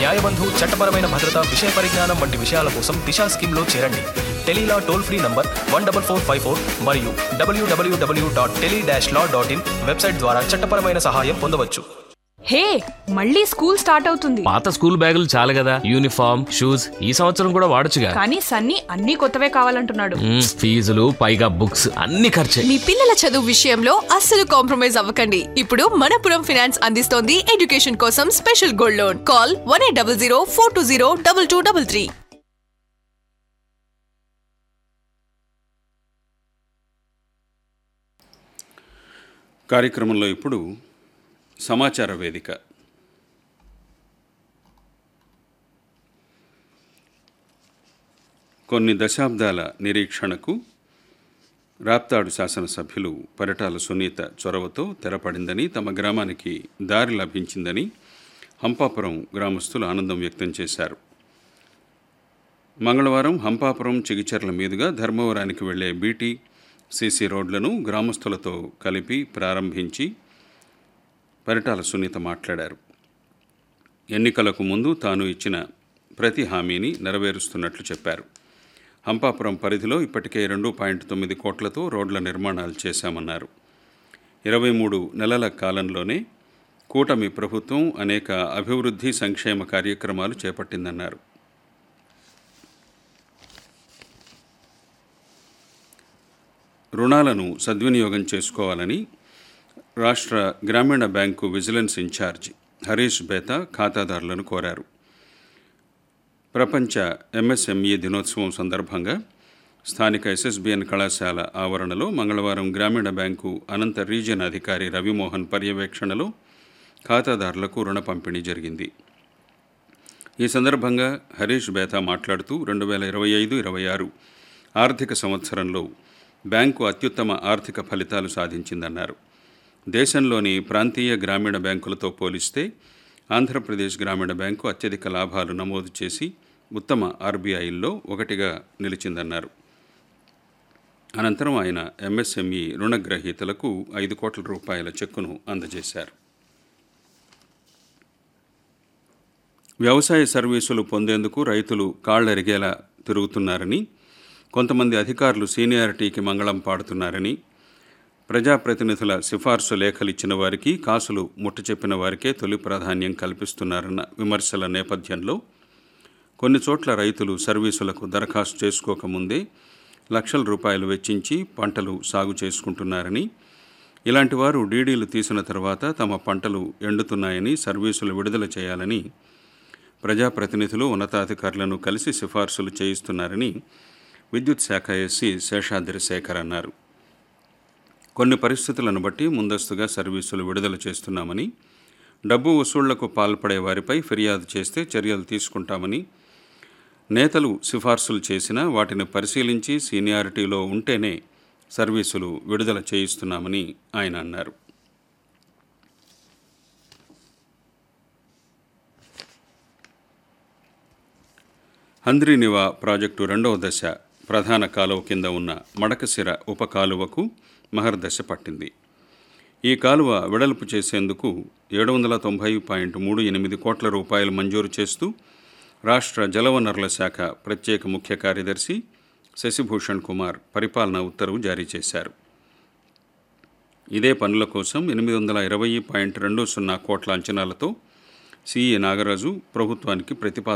న్యాయబంధు చట్టపరమైన భద్రత విషయ పరిజ్ఞానం వంటి విషయాల కోసం దిశా స్కీమ్లో చేరండి tele law toll free number one double four five four మరియు WWW dot tele dash law dot in website ద్వారా చట్టపరమైన సహాయం పొందవచ్చు హే మళ్ళీ స్కూల్ స్టార్ట్ అవుతుంది పాత స్కూల్ బ్యాగులు చాలు కదా యూనిఫామ్ షూస్ ఈ సంవత్సరం కూడా వాడొచ్చుగా కానీ సన్నీ అన్ని కొత్తవే కావాలంటున్నాడు మ్మ్, ఫీజులు పైగా బుక్స్ అన్ని ఖర్చే మీ పిల్లల చదువు విషయంలో అస్సలు కాంప్రమైజ్ అవ్వకండి ఇప్పుడు మనపురం ఫినాన్స్ అందిస్తోంది ఎడ్యుకేషన్ కోసం special gold loan call one eight double zero four two zero double two double three కార్యక్రమంలో ఇప్పుడు సమాచార వేదిక కొన్ని దశాబ్దాల నిరీక్షణకు రాప్తాడు శాసనసభ్యులు పరిటాల సునీత చొరవతో తెరపడిందని తమ గ్రామానికి దారి లభించిందని హంపాపురం గ్రామస్తులు ఆనందం వ్యక్తం చేశారు మంగళవారం హంపాపురం చిగిచెర్ల మీదుగా ధర్మవరానికి వెళ్లే బీటీ సీసీ రోడ్లను గ్రామస్తులతో కలిపి ప్రారంభించి పరిటాల సునీత మాట్లాడారు ఎన్నికలకు ముందు తాను ఇచ్చిన ప్రతి హామీని నెరవేరుస్తున్నట్లు చెప్పారు హంపాపురం పరిధిలో ఇప్పటికే రెండు పాయింట్ తొమ్మిది కోట్లతో రోడ్ల నిర్మాణాలు చేశామన్నారు ఇరవై మూడు నెలల కాలంలోనే కూటమి ప్రభుత్వం అనేక అభివృద్ధి సంక్షేమ కార్యక్రమాలు చేపట్టిందన్నారు రుణాలను సద్వినియోగం చేసుకోవాలని రాష్ట్ర గ్రామీణ bank vigilance in-charge Harish Betha ఖాతాదారులను కోరారు ప్రపంచ ఎంఎస్ఎంఈ దినోత్సవం సందర్భంగా స్థానిక ఎస్ఎస్బిఎన్ కళాశాల ఆవరణలో మంగళవారం గ్రామీణ బ్యాంకు అనంత రీజియన్ అధికారి రవిమోహన్ పర్యవేక్షణలో ఖాతాదారులకు రుణ పంపిణీ జరిగింది ఈ సందర్భంగా హరీష్ బేతా మాట్లాడుతూ రెండు వేల ఇరవై ఐదు ఇరవై ఆరు ఆర్థిక సంవత్సరంలో బ్యాంకు అత్యుత్తమ ఆర్థిక ఫలితాలు సాధించిందన్నారు దేశంలోని ప్రాంతీయ గ్రామీణ బ్యాంకులతో పోలిస్తే ఆంధ్రప్రదేశ్ గ్రామీణ బ్యాంకు అత్యధిక లాభాలు నమోదు చేసి ఉత్తమ ఆర్బీఐల్లో ఒకటిగా నిలిచిందన్నారు అనంతరం ఆయన ఎంఎస్ఎంఈ రుణగ్రహీతలకు ఐదు కోట్ల రూపాయల చెక్కును అందజేశారు వ్యవసాయ సర్వీసులు పొందేందుకు రైతులు కాళ్ళెరిగేలా తిరుగుతున్నారని కొంతమంది అధికారులు సీనియారిటీకి మంగళం పాడుతున్నారని ప్రజాప్రతినిధుల సిఫార్సు లేఖలు ఇచ్చిన వారికి కాసులు ముట్ట చెప్పిన వారికే తొలి ప్రాధాన్యం కల్పిస్తున్నారన్న విమర్శల నేపథ్యంలో కొన్ని చోట్ల రైతులు సర్వీసులకు దరఖాస్తు చేసుకోకముందే లక్షల రూపాయలు వెచ్చించి పంటలు సాగు చేసుకుంటున్నారని ఇలాంటి వారు డీడీలు తీసిన తర్వాత తమ పంటలు ఎండుతున్నాయని సర్వీసులు విడుదల చేయాలని ప్రజాప్రతినిధులు ఉన్నతాధికారులను కలిసి సిఫార్సులు చేయిస్తున్నారని విద్యుత్ శాఖ ఎస్సీ శేషాద్రి శేఖర్ అన్నారు కొన్ని పరిస్థితులను బట్టి ముందస్తుగా సర్వీసులు విడుదల చేస్తున్నామని డబ్బు వసూళ్లకు పాల్పడే వారిపై ఫిర్యాదు చేస్తే చర్యలు తీసుకుంటామని నేతలు సిఫార్సులు చేసినా వాటిని పరిశీలించి సీనియారిటీలో ఉంటేనే సర్వీసులు విడుదల చేయిస్తున్నామని ఆయన అన్నారు హంద్రీనివా ప్రాజెక్టు రెండవ దశ ప్రధాన కాలువ కింద ఉన్న మడకశిర ఉప కాలువకు మహర్దశ పట్టింది ఈ కాలువ వెడల్పు చేసేందుకు ఏడు వందల తొంభై పాయింట్ మూడు ఎనిమిది కోట్ల రూపాయలు మంజూరు చేస్తూ రాష్ట్ర జలవనరుల శాఖ ప్రత్యేక ముఖ్య కార్యదర్శి శశిభూషణ్ కుమార్ పరిపాలనా ఉత్తర్వు జారీ చేశారు ఇదే పనుల కోసం ఎనిమిది వందల ఇరవై పాయింట్ రెండు సున్నా కోట్ల అంచనాలతో సిఈ నాగరాజు ప్రభుత్వానికి ప్రతిపాదన